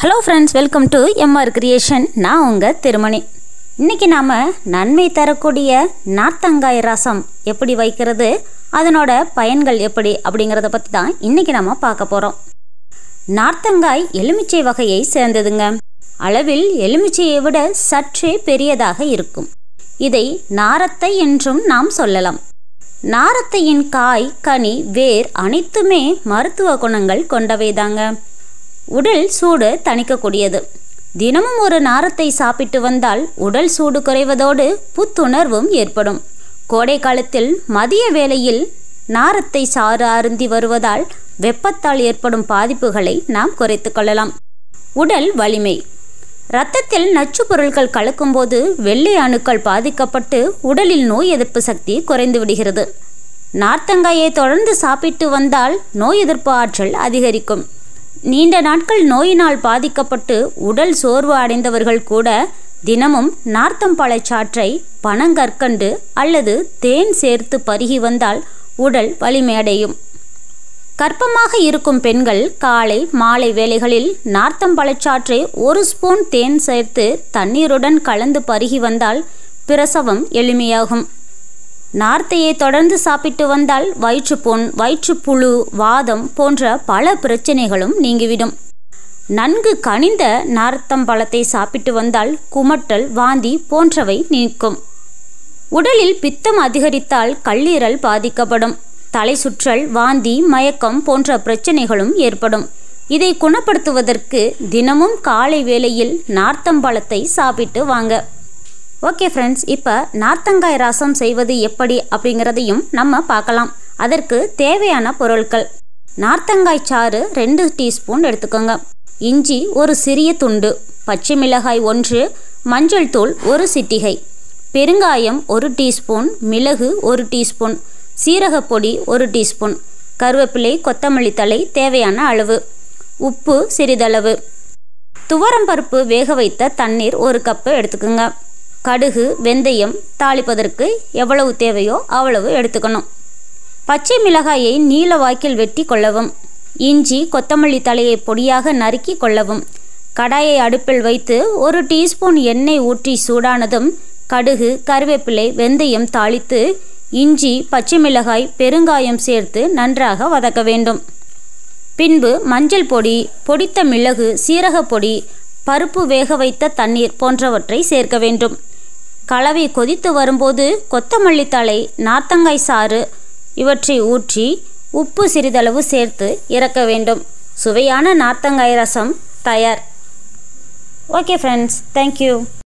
hello friends welcome to MR creation நான் உங்கள் திருமணி இன்றைக்கி நாம் நன்மை தரக்கூடிய நார்த்தங்காய் ரசம் எப்படி வைக்கிறது அதனோட பயன்கள் எப்படி அப்படிங்கிறத பற்றி தான் இன்றைக்கி நம்ம பார்க்க போகிறோம் நார்த்தங்காய் எலுமிச்சை வகையை சேர்ந்ததுங்க அளவில் எலுமிச்சையை விட சற்றே பெரியதாக இருக்கும் இதை நாரத்தை என்றும் நாம் சொல்லலாம் நாரத்தையின் காய் கனி வேர் அனைத்துமே மருத்துவ குணங்கள் கொண்டவைதாங்க உடல் சூடு தணிக்கக்கூடியது தினமும் ஒரு நாரத்தை சாப்பிட்டு வந்தால் உடல் சூடு குறைவதோடு புத்துணர்வும் ஏற்படும் கோடை காலத்தில் மதிய வேளையில் நாரத்தை சாறு அருந்தி வருவதால் வெப்பத்தால் ஏற்படும் பாதிப்புகளை நாம் குறைத்து கொள்ளலாம் உடல் வலிமை இரத்தத்தில் நச்சு பொருட்கள் கலக்கும்போது வெள்ளை அணுக்கள் பாதிக்கப்பட்டு உடலில் நோய் எதிர்ப்பு சக்தி குறைந்து விடுகிறது நார்த்தங்காயை தொடர்ந்து சாப்பிட்டு வந்தால் நோய் எதிர்ப்பு ஆற்றல் அதிகரிக்கும் நீண்ட நாட்கள் நோயினால் பாதிக்கப்பட்டு உடல் சோர்வு அடைந்தவர்கள் கூட தினமும் நார்த்தம்பழச்சாற்றை பனங்கற்கண்டு அல்லது தேன் சேர்த்து பருகி வந்தால் உடல் வலிமையடையும் கர்ப்பமாக இருக்கும் பெண்கள் காலை மாலை வேளைகளில் நார்த்தம்பழச்சாற்றை ஒரு ஸ்பூன் தேன் சேர்த்து தண்ணீருடன் கலந்து பருகி வந்தால் பிரசவம் எளிமையாகும் நார்த்தையை தொடர்ந்து சாப்பிட்டு வந்தால் வயிற்றுப்புண் வயிற்றுப்புழு வாதம் போன்ற பல பிரச்சனைகளும் நீங்கிவிடும் நன்கு கனிந்த நார்த்தம்பழத்தை சாப்பிட்டு வந்தால் குமட்டல் வாந்தி போன்றவை நீக்கும் உடலில் பித்தம் அதிகரித்தால் கல்லீரல் பாதிக்கப்படும் தலை சுற்றல் வாந்தி மயக்கம் போன்ற பிரச்சனைகளும் ஏற்படும் இதை குணப்படுத்துவதற்கு தினமும் காலை வேளையில் நார்த்தம்பழத்தை சாப்பிட்டு வாங்க ஓகே ஃப்ரெண்ட்ஸ் இப்போ நார்த்தங்காய் ரசம் செய்வது எப்படி அப்படிங்கிறதையும் நம்ம பார்க்கலாம் அதற்கு தேவையான பொருட்கள் நார்த்தங்காய் சாறு ரெண்டு டீஸ்பூன் எடுத்துக்கோங்க இஞ்சி ஒரு சிறிய துண்டு பச்சை மிளகாய் ஒன்று மஞ்சள் தூள் ஒரு சிட்டிகை பெருங்காயம் ஒரு டீஸ்பூன் மிளகு ஒரு டீஸ்பூன் சீரகப்பொடி ஒரு டீஸ்பூன் கருவேப்பிலை கொத்தமல்லி தழை தேவையான அளவு உப்பு சிறிதளவு துவரம்பருப்பு வேக வைத்த தண்ணீர் ஒரு கப்பு எடுத்துக்கோங்க கடுகு வெந்தயம் தாளிப்பதற்கு எவ்வளவு தேவையோ அவ்வளவு எடுத்துக்கணும் பச்சை மிளகாயை நீல வாக்கில் வெட்டி கொள்ளவும் இஞ்சி கொத்தமல்லி தலையை பொடியாக நறுக்கி கொள்ளவும் கடாயை அடுப்பில் வைத்து ஒரு டீஸ்பூன் எண்ணெய் ஊற்றி சூடானதும் கடுகு கருவேப்பிலை வெந்தயம் தாளித்து இஞ்சி பச்சை மிளகாய் பெருங்காயம் சேர்த்து நன்றாக வதக்க வேண்டும் பின்பு மஞ்சள் பொடி பொடித்த மிளகு சீரகப்பொடி பருப்பு வேக வைத்த தண்ணீர் போன்றவற்றை சேர்க்க வேண்டும் கலவை கொதித்து வரும்போது கொத்தமல்லி தழை நார்த்தங்காய் சாறு இவற்றை ஊற்றி உப்பு சிறிதளவு சேர்த்து இறக்க வேண்டும் சுவையான நார்த்தங்காய் ரசம் தயார் ஓகே ஃப்ரெண்ட்ஸ் தேங்க்யூ